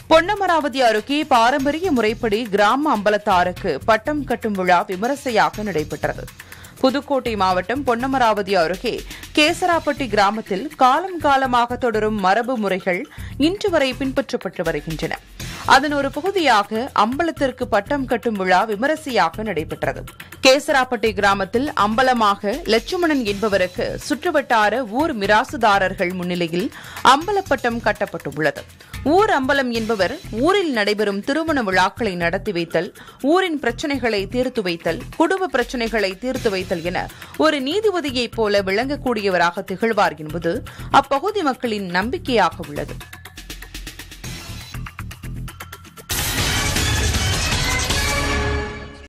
பொன்னமராவதி அருகே பாரம்பரிய முறைப்படி கிராம அம்பலத்தாருக்கு பட்டம் கட்டும் விழா விமரிசையாக நடைபெற்றது புதுக்கோட்டை மாவட்டம் பொன்னமராவதி அருகே கேசராப்பட்டி கிராமத்தில் காலம் காலமாக தொடரும் மரபு முறைகள் இன்று வரை பின்பற்றப்பட்டு வருகின்றன அதன் ஒரு பகுதியாக அம்பலத்திற்கு பட்டம் கட்டும் விழா விமரிசையாக நடைபெற்றது கேசராப்பட்டி கிராமத்தில் அம்பலமாக லட்சுமணன் என்பவருக்கு சுற்றுவட்டார ஊர் மிராசுதாரர்கள் முன்னிலையில் அம்பலப்பட்டம் கட்டப்பட்டுள்ளது ஊர் அம்பலம் என்பவர் ஊரில் நடைபெறும் திருமண விழாக்களை நடத்தி வைத்தல் ஊரின் பிரச்சனைகளை தீர்த்து வைத்தல் குடும்ப பிரச்சனைகளை தீர்த்து வைத்தல் என ஒரு நீதிபதியைப் போல விளங்கக்கூடியவராக திகழ்வார் என்பது அப்பகுதி மக்களின் நம்பிக்கையாக உள்ளது